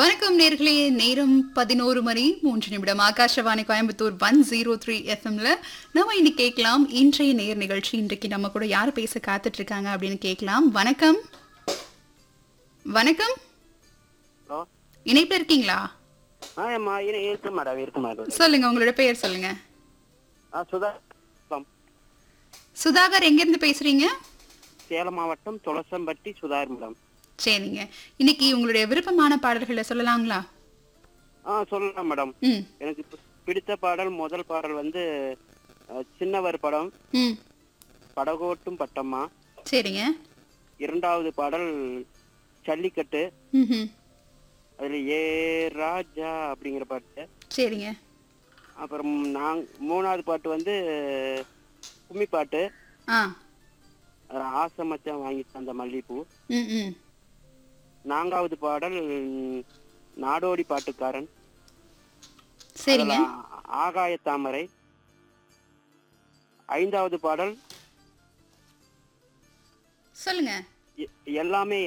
வணக்கம் நேர்களே நேரம் பதினோரு மணி மூன்று நிமிடம் Akashvani Coimbatore one zero three எஃப்எம்ல நம்ம இன்னைக்கு கேட்கலாம் இன்றைய நேர் நிகழ்ச்சி இன்றைக்கு நம்ம கூட யார் பேச காத்துட்டு இருக்காங்க அப்படின்னு கேட்கலாம் வணக்கம் வணக்கம் ஹலோ இணைப்புல இருக்கீங்களா ஆ ஏம்மா இரு இருக்கு மேடம் இருக்கு மேடம் சொல்லுங்க உங்களோட பெயர் சொல்லுங்க ஆ சுதா பம். சுதாகர் எங்க இருந்து பேசுறீங்க சேலம் மாவட்டம் துளசம்பட்டி சுதார் மேடம் சரிங்க இன்னைக்கு உங்களுடைய விருப்பமான பாடல்களை சொல்லலாங்களா ஆ சொல்லலாம் மேடம் ம் எனக்கு பி- பிடித்த பாடல் முதல் பாடல் வந்து அஹ், சின்னவர் படம் ம் படகோட்டும் பட்டம்மா சரிங்க இரண்டாவது பாடல் ஜல்லிக்கட்டு ம் அதுல ஏ ராஜா அப்படிங்கிற பாட்டு சரிங்க அப்புறம் நாங் மூணாவது பாட்டு வந்து கும்மி பாட்டு ஆ அதுல ஆசை மச்சான் வாங்கி தந்த மல்லிகைப்பூ ம் ம் நான்காவது பாடல் நாடோடி பாட்டுக்காரன் சரிங்க அதுல ஆகாய தாமரை ஐந்தாவது பாடல் சொல்லுங்க எ- எல்லாமே